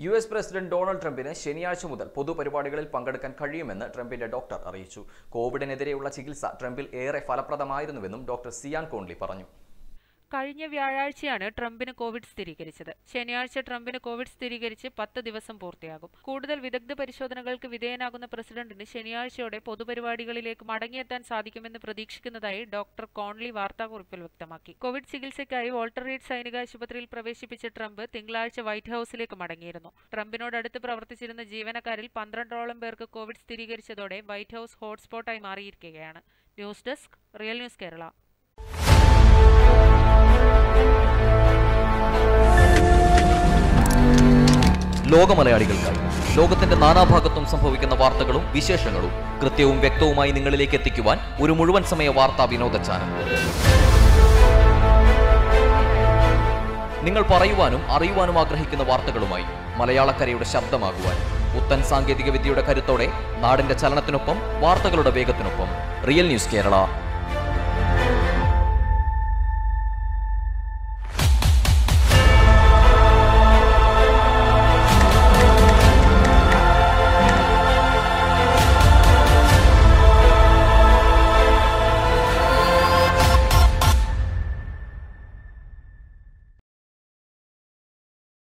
U S president Donald ട്രംപിന് ശനിയാഴ്ച മുതൽ പൊതുപരിപാടികളിൽ പങ്കെടുക്കാൻ കഴിയുമെന്ന് ട്രംപിന്റെ ഡോക്ടർ അറിയിച്ചു കോവിഡിനെതിരെയുള്ള ചികിത്സ ട്രംപിൽ ഏറെ ഫലപ്രദമായിരുന്നുവെന്നും ഡോക്ടർ സിയാൻ കോൺലി പറഞ്ഞു കഴിഞ്ഞ വ്യാഴാഴ്ചയാണ് ട്രംപിന് കോവിഡ് സ്ഥിരീകരിച്ചത് ശനിയാഴ്ച ട്രംപിന് കോവിഡ് സ്ഥിരീകരിച്ച് പത്ത് ദിവസം പൂർത്തിയാകും കൂടുതൽ വിദഗ്ധ പരിശോധനകൾക്ക് വിധേയനാകുന്ന പ്രസിഡന്റിന് ശനിയാഴ്ചയോടെ പൊതുപരിപാടികളിലേക്ക് മടങ്ങിയെത്താൻ സാധിക്കുമെന്ന് പ്രതീക്ഷിക്കുന്നതായി ഡോക്ടർ കോൺലി വാർത്താക്കുറിപ്പിൽ വ്യക്തമാക്കി കോവിഡ് ചികിത്സയ്ക്കായി വോൾട്ടർ റീഡ് സൈനിക ആശുപത്രിയിൽ പ്രവേശിപ്പിച്ച ട്രംപ് തിങ്കളാഴ്ച വൈറ്റ് ഹൌസിലേക്ക് മടങ്ങിയിരുന്നു ട്രംപിനോടടുത്ത് പ്രവർത്തിച്ചിരുന്ന ജീവനക്കാരിൽ പന്ത്രണ്ടോളം പേർക്ക് കോവിഡ് സ്ഥിരീകരിച്ചതോടെ വൈറ്റ് ഹൌസ് ഹോട്ട്സ്പോട്ടായി മാറിയിരിക്കുകയാണ് news desk real news Kerala ലോകമലയാളികൾക്കായി ലോകത്തിന്റെ നാനാഭാഗത്തും സംഭവിക്കുന്ന വാർത്തകളും വിശേഷങ്ങളും കൃത്യവും വ്യക്തവുമായി നിങ്ങളിലേക്ക് എത്തിക്കുവാൻ ഒരു മുഴുവൻ സമയ വാർത്താ വിനോദ ചാനൽ നിങ്ങൾ പറയുവാനും അറിയുവാനും ആഗ്രഹിക്കുന്ന വാർത്തകളുമായി മലയാളക്കരയുടെ ശബ്ദമാകുവാൻ പുത്തൻ സാങ്കേതിക വിദ്യയുടെ കരുത്തോടെ നാടിന്റെ ചലനത്തിനൊപ്പം വാർത്തകളുടെ വേഗത്തിനൊപ്പം റിയൽ ന്യൂസ് കേരള